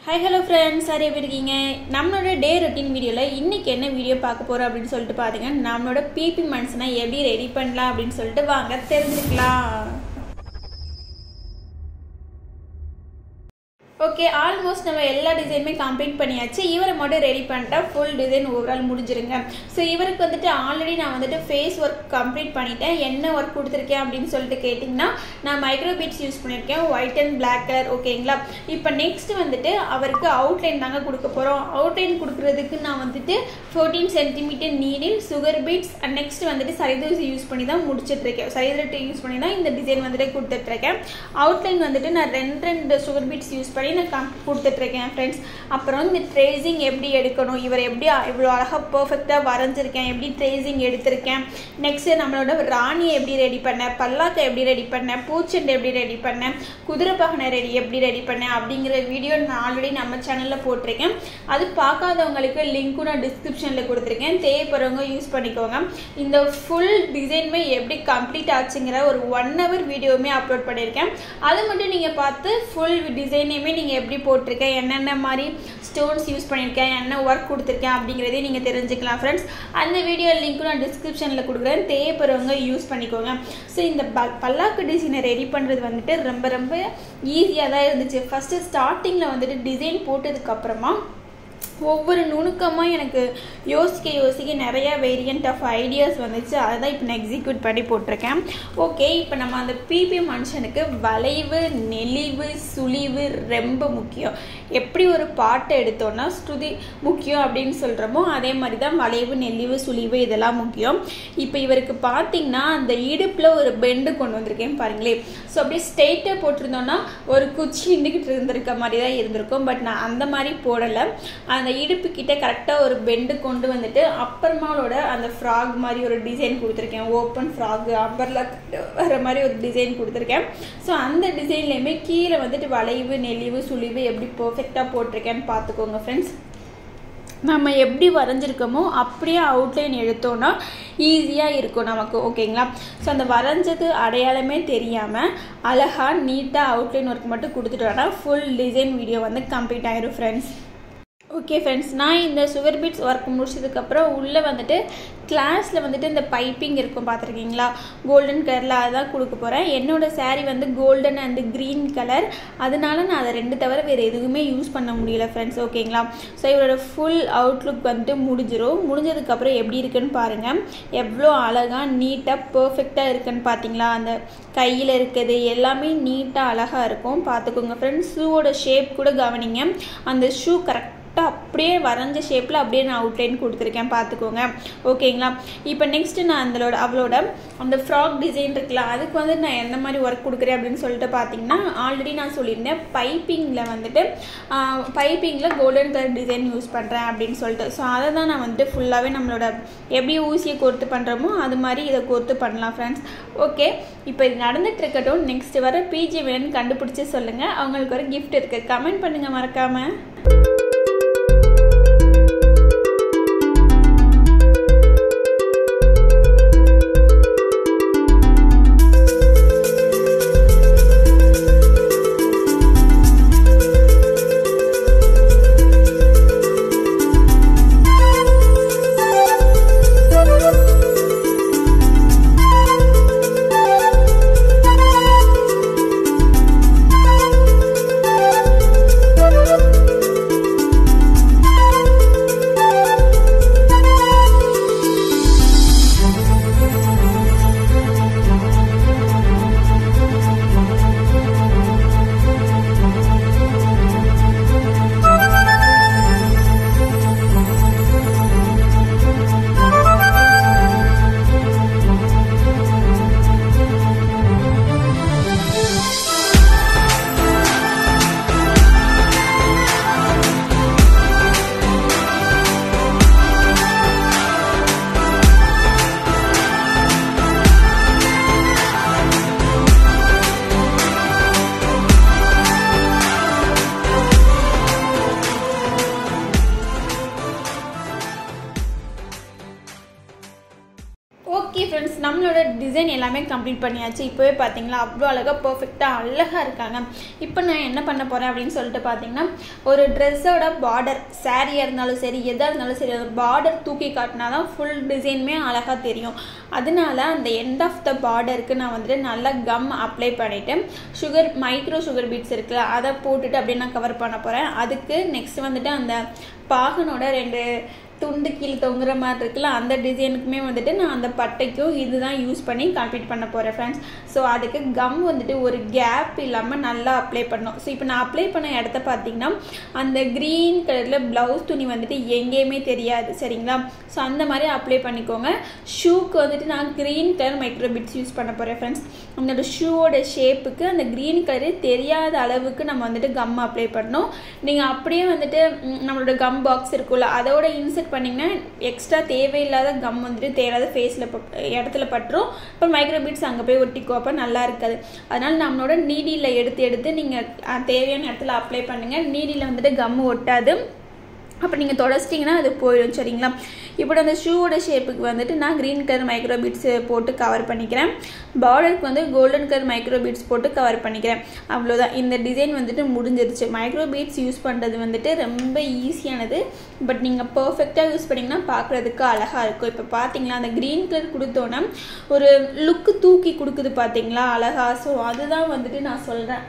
hi hello friends sir எப்படி இருக்கீங்க நம்மளோட டே ரொட்டீன் வீடியோவில் இன்றைக்கி என்ன வீடியோ பார்க்க போகிறோம் அப்படின்னு சொல்லிட்டு பாருங்க நம்மளோட பிபி மன்ஸ்னா எப்படி ரெடி பண்ணலாம் அப்படின்னு சொல்லிட்டு வாங்க தெரிஞ்சுக்கலாம் ஓகே ஆல்மோஸ்ட் நம்ம எல்லா டிசைனுமே கம்ப்ளீட் பண்ணியாச்சு இவரை மட்டும் ரெடி பண்ணிட்டா ஃபுல் டிசைன் ஓவரால் முடிஞ்சிருங்க ஸோ இவருக்கு வந்துட்டு ஆல்ரெடி நான் வந்துட்டு ஃபேஸ் ஒர்க் கம்ப்ளீட் பண்ணிட்டேன் என்ன ஒர்க் கொடுத்துருக்கேன் அப்படின்னு சொல்லிட்டு கேட்டிங்கன்னா நான் மைக்ரோ பீட்ஸ் யூஸ் பண்ணியிருக்கேன் ஒயிட் அண்ட் பிளாக் கலர் ஓகேங்களா இப்போ நெக்ஸ்ட் வந்துட்டு அவருக்கு அவுட்லைன் தாங்க கொடுக்க போகிறோம் அவுட்லைன் கொடுக்குறதுக்கு நான் வந்துட்டு fourteen centimetre needle sugar beads and next வந்துட்டு சரிதூசி யூஸ் பண்ணி தான் முடிச்சிட்ருக்கேன் சரிதிரட்டு யூஸ் பண்ணி தான் இந்த டிசைன் வந்துட்டு கொடுத்துட்ருக்கேன் அவுட்லைன் வந்துட்டு நான் ரெண்டு ரெண்டு சுகர் பீட்ஸ் யூஸ் பண்ணி நான் கம் கொடுத்துட்ருக்கேன் ஃப்ரெண்ட்ஸ் அப்புறம் இந்த ட்ரேசிங் எப்படி எடுக்கணும் இவர் எப்படி இவ்வளோ அழகாக பர்ஃபெக்டாக வரைஞ்சிருக்கேன் எப்படி ட்ரேசிங் எடுத்திருக்கேன் நெக்ஸ்ட்டு நம்மளோட ராணியை எப்படி ரெடி பண்ணேன் பல்லாக்கை எப்படி ரெடி பண்ணேன் பூச்செண்டை எப்படி ரெடி பண்ணேன் குதிரை பகனை ரெடி எப்படி ரெடி பண்ணேன் அப்படிங்கிற வீடியோ நான் ஆல்ரெடி நம்ம சேனலில் போட்டிருக்கேன் அது பார்க்காதவங்களுக்கு லிங்க்கும் நான் டிஸ்கிரிப்ஷனில் கொடுத்துருக்கேன் தேவைப்படுறவங்க யூஸ் பண்ணிக்கோங்க இந்த ஃபுல் டிசைனுமே எப்படி கம்ப்ளீட் ஆச்சுங்கிற ஒரு ஒன் ஹவர் வீடியோவுமே அப்லோட் பண்ணியிருக்கேன் அதை மட்டும் நீங்கள் பார்த்து ஃபுல் டிசைனையுமே நீங்கள் எப்படி போட்டிருக்கேன் என்னென்ன மாதிரி ஸ்டோன்ஸ் யூஸ் பண்ணியிருக்கேன் என்ன ஒர்க் கொடுத்துருக்கேன் அப்படிங்கிறதே நீங்கள் தெரிஞ்சுக்கலாம் ஃப்ரெண்ட்ஸ் அந்த வீடியோ லிங்க்கும் நான் டிஸ்கிரிப்ஷனில் கொடுக்குறேன் தேவைப்படுறவங்க யூஸ் பண்ணிக்கோங்க ஸோ இந்த ப பல்லாக்கு டிசைனை ரெடி பண்ணுறது வந்துட்டு ரொம்ப ரொம்ப ஈஸியாக தான் இருந்துச்சு ஃபஸ்ட்டு ஸ்டார்டிங்கில் வந்துட்டு டிசைன் போட்டதுக்கப்புறமா ஒவ்வொரு நுணுக்கமாக எனக்கு யோசிக்க யோசிக்க நிறையா வேரியண்ட் ஆஃப் ஐடியாஸ் வந்துச்சு அதை தான் இப்போ நான் எக்ஸிக்யூட் பண்ணி போட்டிருக்கேன் ஓகே இப்போ நம்ம அந்த பிபி மனுஷனுக்கு வளைவு நெளிவு சுழிவு ரொம்ப முக்கியம் எப்படி ஒரு பாட்டை எடுத்தோன்னா ஸ்ருதி முக்கியம் அப்படின்னு சொல்கிறோமோ அதே மாதிரி தான் வளைவு நெளிவு சுழிவு இதெல்லாம் முக்கியம் இப்போ இவருக்கு பார்த்தீங்கன்னா அந்த இடுப்பில் ஒரு பெண்டு கொண்டு வந்திருக்கேன் பாருங்களேன் ஸோ அப்படியே ஸ்ட்ரெயிட்டாக போட்டிருந்தோன்னா ஒரு குச்சி இருந்துக்கிட்டு இருந்திருக்க மாதிரி தான் இருந்திருக்கும் பட் நான் அந்த மாதிரி போடலை அந்த இடுப்பு கிட்ட கரெக்டாக ஒரு பெண்டு கொண்டு வந்துட்டு அப்புறமாவோட அந்த ஃப்ராக் மாதிரி ஒரு டிசைன் கொடுத்துருக்கேன் ஓப்பன் ஃப்ராக் அம்பர்லா வர மாதிரி ஒரு டிசைன் கொடுத்துருக்கேன் ஸோ அந்த டிசைன்லேயுமே கீழே வந்துட்டு வளைவு நெளிவு சுழிவு எப்படி பர்ஃபெக்டாக போட்டிருக்கேன்னு பார்த்துக்கோங்க ஃப்ரெண்ட்ஸ் நம்ம எப்படி வரைஞ்சிருக்கோமோ அப்படியே அவுட்லைன் எடுத்தோன்னா ஈஸியாக இருக்கும் நமக்கு ஓகேங்களா ஸோ அந்த வரைஞ்சது அடையாளமே தெரியாமல் அழகாக நீட்டாக அவுட்லைன் ஒர்க் மட்டும் கொடுத்துட்டு வேணால் ஃபுல் டிசைன் வீடியோ வந்து கம்ப்ளீட் ஆயிரும் ஃப்ரெண்ட்ஸ் ஓகே ஃப்ரெண்ட்ஸ் நான் இந்த சுகர் பீட்ஸ் ஒர்க் முடிச்சதுக்கப்புறம் உள்ளே வந்துட்டு கிளாஸில் வந்துட்டு இந்த பைப்பிங் இருக்கும் பார்த்துருக்கீங்களா கோல்டன் கலரில் அதான் கொடுக்க போகிறேன் என்னோடய சேரீ வந்து கோல்டன் அண்டு க்ரீன் கலர் அதனால நான் அதை ரெண்டு தவிர வேறு எதுவுமே யூஸ் பண்ண முடியல ஃப்ரெண்ட்ஸ் ஓகேங்களா ஸோ இவரோட ஃபுல் அவுட்லுக் வந்துட்டு முடிஞ்சிடும் முடிஞ்சதுக்கப்புறம் எப்படி இருக்குன்னு பாருங்கள் எவ்வளோ அழகாக நீட்டாக பர்ஃபெக்டாக இருக்குன்னு பார்த்தீங்களா அந்த கையில் இருக்குது எல்லாமே நீட்டாக அழகாக இருக்கும் பார்த்துக்கோங்க ஃப்ரெண்ட்ஸ் ஷூவோட ஷேப் கூட கவனிங்க அந்த ஷூ கரெக்ட் கரெக்டாக அப்படியே வரைஞ்ச ஷேப்பில் அப்படியே நான் அவுட்லைன் கொடுத்துருக்கேன் பார்த்துக்கோங்க ஓகேங்களா இப்போ நெக்ஸ்ட்டு நான் அந்தளோட அவளோட அந்த ஃப்ராக் டிசைன் இருக்குல்ல அதுக்கு வந்து நான் எந்த மாதிரி ஒர்க் கொடுக்குறேன் அப்படின்னு சொல்லிட்டு பார்த்தீங்கன்னா ஆல்ரெடி நான் சொல்லியிருந்தேன் பைப்பிங்கில் வந்துட்டு பைப்பிங்கில் கோல்டன் கலர் டிசைன் யூஸ் பண்ணுறேன் அப்படின்னு சொல்லிட்டு ஸோ அதை தான் நான் வந்துட்டு ஃபுல்லாகவே நம்மளோட எப்படி ஊசியை கோர்த்து பண்ணுறோமோ அது மாதிரி இதை கோர்த்து பண்ணலாம் ஃப்ரெண்ட்ஸ் ஓகே இப்போ இது நடந்துட்டு இருக்கட்டும் நெக்ஸ்ட் வர பிஜி வேணும்னு கண்டுபிடிச்சி சொல்லுங்கள் அவங்களுக்கு ஒரு கிஃப்ட் இருக்குது கமெண்ட் பண்ணுங்கள் மறக்காமல் நம்மளோட டிசைன் எல்லாமே கம்ப்ளீட் பண்ணியாச்சு இப்போவே பார்த்தீங்களா அவ்வளோ அழகாக பர்ஃபெக்டாக அழகாக இருக்காங்க இப்போ நான் என்ன பண்ண போகிறேன் அப்படின்னு சொல்லிட்டு பார்த்தீங்கன்னா ஒரு ட்ரெஸ்ஸோட பார்டர் சாரியாக இருந்தாலும் சரி எதாக இருந்தாலும் சரி ஒரு பார்டர் தூக்கி காட்டினா தான் ஃபுல் டிசைனுமே அழகாக தெரியும் அதனால அந்த எண்ட் ஆஃப் த பார்டருக்கு நான் வந்துட்டு நல்லா கம் அப்ளை பண்ணிவிட்டு சுகர் மைக்ரோ சுகர் பீட்ஸ் இருக்குல்ல அதை போட்டுட்டு அப்படியே நான் கவர் பண்ண போகிறேன் அதுக்கு நெக்ஸ்ட் வந்துட்டு அந்த பாகனோட ரெண்டு துண்டு கீழே தொங்குற மாதிரி இருக்குல்ல அந்த டிசைனுக்குமே வந்துட்டு நான் அந்த பட்டைக்கும் இதுதான் யூஸ் பண்ணி கம்ப்ளீட் பண்ண போகிறேன் ஃப்ரெண்ட்ஸ் ஸோ அதுக்கு கம் வந்துட்டு ஒரு கேப் இல்லாமல் நல்லா அப்ளை பண்ணோம் ஸோ இப்போ நான் அப்ளை பண்ண இடத்த பார்த்தீங்கன்னா அந்த க்ரீன் கலரில் ப்ளவுஸ் துணி வந்துட்டு எங்கேயுமே தெரியாது சரிங்களா ஸோ அந்த மாதிரி அப்ளை பண்ணிக்கோங்க ஷூக்கு வந்துட்டு நான் green colour micro beads use பண்ண போகிறேன் ஃப்ரெண்ட்ஸ் நம்மளோட ஷூவோட ஷேப்புக்கு அந்த க்ரீன் கலரே தெரியாத அளவுக்கு நம்ம வந்துட்டு கம் அப்ளை பண்ணோம் நீங்கள் அப்படியே வந்துட்டு நம்மளோட கம் பாக்ஸ் இருக்குல்ல அதோட இன்செர்ட் பண்ணிங்கன்னா எக்ஸ்ட்ரா தேவையில்லாத கம் வந்துட்டு தேவையில்லாத ஃபேஸில் இடத்துல பட்டுரும் இப்போ மைக்ரோ பீட்ஸ் அங்கே போய் ஒட்டிக்கோ அப்போ நல்லா இருக்காது அதனால் நம்மளோட நீடியில் எடுத்து எடுத்து நீங்கள் தேவையான இடத்துல அப்ளை பண்ணுங்கள் நீடியில் வந்துட்டு கம் ஒட்டாது அப்போ நீங்கள் தொடச்சிட்டிங்கன்னா அது போயிடும் சரிங்களா இப்போ அந்த ஷூவோட ஷேப்புக்கு வந்துட்டு நான் க்ரீன் கலர் மைக்ரோ பீட்ஸ் போட்டு கவர் பண்ணிக்கிறேன் பார்டருக்கு வந்து கோல்டன் கலர் மைக்ரோ பீட்ஸ் போட்டு கவர் பண்ணிக்கிறேன் அவ்வளோதான் இந்த டிசைன் வந்துட்டு முடிஞ்சிருச்சு மைக்ரோ பீட்ஸ் யூஸ் பண்ணுறது வந்துட்டு ரொம்ப ஈஸியானது பட் நீங்கள் பர்ஃபெக்டாக யூஸ் பண்ணிங்கன்னா பார்க்குறதுக்கு அழகாக இருக்கும் இப்போ பார்த்தீங்களா அந்த க்ரீன் கலர் கொடுத்தோன்னே ஒரு லுக்கு தூக்கி கொடுக்குது பார்த்தீங்களா அழகாக ஸோ அதுதான் வந்துட்டு நான் சொல்கிறேன்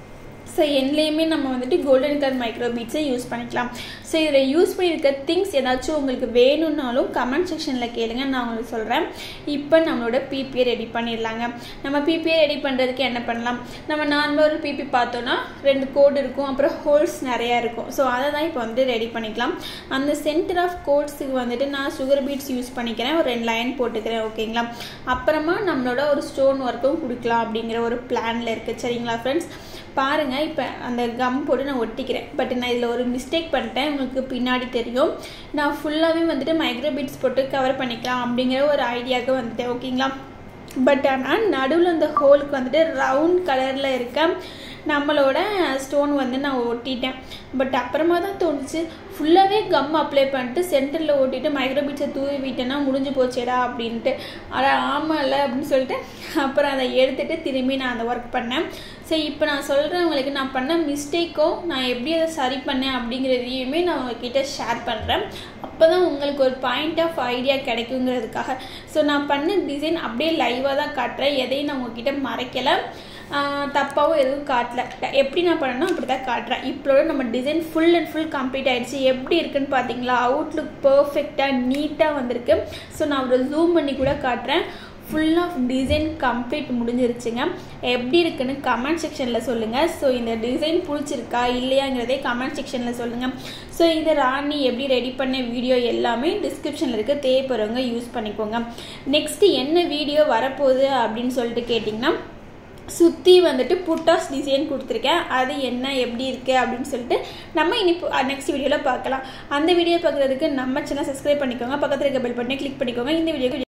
ஸோ எண்லேயுமே நம்ம வந்துட்டு கோல்டன் கலர் மைக்ரோ பீட்ஸை யூஸ் பண்ணிக்கலாம் ஸோ இதில் யூஸ் பண்ணியிருக்க திங்ஸ் ஏதாச்சும் உங்களுக்கு வேணும்னாலும் கமெண்ட் செக்ஷனில் கேளுங்க நான் உங்களுக்கு சொல்கிறேன் இப்போ நம்மளோட பிபிஐ ரெடி பண்ணிடலாங்க நம்ம பிபிஐ ரெடி பண்ணுறதுக்கு என்ன பண்ணலாம் நம்ம நார்மலாக ஒரு பிபி பார்த்தோன்னா ரெண்டு கோடு இருக்கும் அப்புறம் ஹோல்ஸ் நிறையா இருக்கும் ஸோ அதை தான் இப்போ வந்து ரெடி பண்ணிக்கலாம் அந்த சென்டர் ஆஃப் கோட்ஸுக்கு வந்துட்டு நான் சுகர் பீட்ஸ் யூஸ் பண்ணிக்கிறேன் ஒரு ரெண்டு லைன் போட்டுக்கிறேன் ஓகேங்களா அப்புறமா நம்மளோட ஒரு ஸ்டோன் ஒர்க்கும் கொடுக்கலாம் அப்படிங்கிற ஒரு பிளானில் இருக்குது சரிங்களா ஃப்ரெண்ட்ஸ் பாருங்கள் இப்போ அந்த கம் போட்டு நான் ஒட்டிக்கிறேன் பட் நான் இதில் ஒரு மிஸ்டேக் பண்ணிட்டேன் உங்களுக்கு பின்னாடி தெரியும் நான் ஃபுல்லாகவே வந்துட்டு மைக்ரோ பீட்ஸ் போட்டு கவர் பண்ணிக்கலாம் அப்படிங்கிற ஒரு ஐடியாவுக்கு வந்துட்டேன் ஓகேங்களா பட் ஆனால் நடுவில் அந்த ஹோலுக்கு வந்துட்டு ரவுண்ட் கலரில் இருக்க நம்மளோட ஸ்டோன் வந்து நான் ஒட்டிட்டேன் பட் அப்புறமா தான் தோணுச்சு ஃபுல்லாகவே கம் அப்ளை பண்ணிட்டு சென்டரில் ஓட்டிட்டு மைக்ரோ பீட்ஸை தூவி விட்டேன்னா முடிஞ்சு போச்சேடா அப்படின்ட்டு ஆனால் ஆமாம்ல அப்படின்னு சொல்லிட்டு அப்புறம் அதை எடுத்துகிட்டு திரும்பி நான் அந்த ஒர்க் பண்ணேன் சரி இப்போ நான் சொல்கிறவங்களுக்கு நான் பண்ண மிஸ்டேக்கோ நான் எப்படி அதை சரி பண்ணேன் அப்படிங்கிறதையுமே நான் உங்ககிட்ட ஷேர் பண்ணுறேன் அப்போ தான் உங்களுக்கு ஒரு பாயிண்ட் ஆஃப் ஐடியா கிடைக்குங்கிறதுக்காக ஸோ நான் பண்ண டிசைன் அப்படியே லைவாக தான் காட்டுறேன் எதையும் நான் உங்ககிட்ட மறைக்கலை தப்பாகவும் எதுவும் காட்டல எப்படி நான் பண்ணணும் அப்படி தான் காட்டுறேன் இப்போட நம்ம design full and full complete ஆகிடுச்சு எப்படி இருக்குன்னு பார்த்தீங்களா அவுட்லுக் பர்ஃபெக்டாக நீட்டாக வந்திருக்கு ஸோ நான் ஒரு ஜூம் பண்ணி கூட காட்டுறேன் ஃபுல் ஆஃப் டிசைன் கம்ப்ளீட் முடிஞ்சிருச்சுங்க எப்படி இருக்குன்னு கமெண்ட் செக்ஷனில் சொல்லுங்கள் ஸோ இந்த டிசைன் பிடிச்சிருக்கா இல்லையாங்கிறதே கமெண்ட் செக்ஷனில் சொல்லுங்கள் ஸோ இந்த ராணி எப்படி ரெடி பண்ண வீடியோ எல்லாமே டிஸ்கிரிப்ஷனில் இருக்க தேவைப்படுறவங்க யூஸ் பண்ணிக்கோங்க நெக்ஸ்ட்டு என்ன வீடியோ வரப்போகுது அப்படின்னு சொல்லிட்டு கேட்டிங்கன்னா சுற்றி வந்துட்டு புட்டாஸ் டிசைன் கொடுத்துருக்கேன் அது என்ன எப்படி இருக்குது அப்படின்னு சொல்லிட்டு நம்ம இனி நெக்ஸ்ட் வீடியோவில் பார்க்கலாம் அந்த வீடியோ பார்க்குறதுக்கு நம்ம சேனல் சப்ஸ்கிரைப் பண்ணிக்கோங்க பக்கத்தில் இருக்க பெல் பட்டனை கிளிக் பண்ணிக்கோங்க இந்த வீடியோக்கு